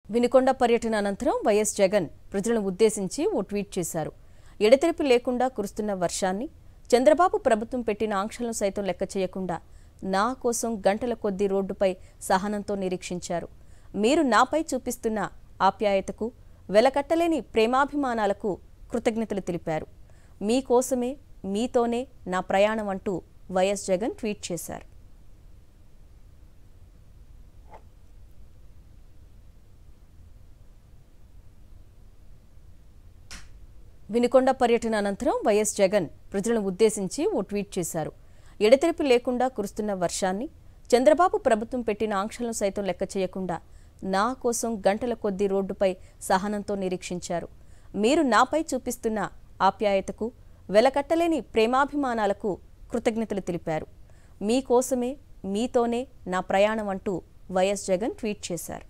వినుకొండ పర్యటన అనంతరం వైఎస్ జగన్ ప్రజలను ఉద్దేశించి ఓ ట్వీట్ చేశారు ఎడతెరిపి లేకుండా కురుస్తున్న వర్షాన్ని చంద్రబాబు ప్రభుత్వం పెట్టిన ఆంక్షలను సైతం లెక్క చేయకుండా నా కోసం గంటల కొద్దీ రోడ్డుపై సహనంతో నిరీక్షించారు మీరు నాపై చూపిస్తున్న ఆప్యాయతకు వెలకట్టలేని ప్రేమాభిమానాలకు కృతజ్ఞతలు తెలిపారు మీకోసమే మీతోనే నా ప్రయాణం అంటూ వైఎస్ జగన్ ట్వీట్ చేశారు వినుకొండ పర్యటన అనంతరం వైఎస్ జగన్ ప్రజలను ఉద్దేశించి ఓ ట్వీట్ చేశారు ఎడతెరిపి లేకుండా కురుస్తున్న వర్షాన్ని చంద్రబాబు ప్రభుత్వం పెట్టిన ఆంక్షలను సైతం లెక్క చేయకుండా నా కోసం గంటల కొద్దీ రోడ్డుపై సహనంతో నిరీక్షించారు మీరు నాపై చూపిస్తున్న ఆప్యాయతకు వెలకట్టలేని ప్రేమాభిమానాలకు కృతజ్ఞతలు తెలిపారు మీకోసమే మీతోనే నా ప్రయాణం అంటూ వైఎస్ జగన్ ట్వీట్ చేశారు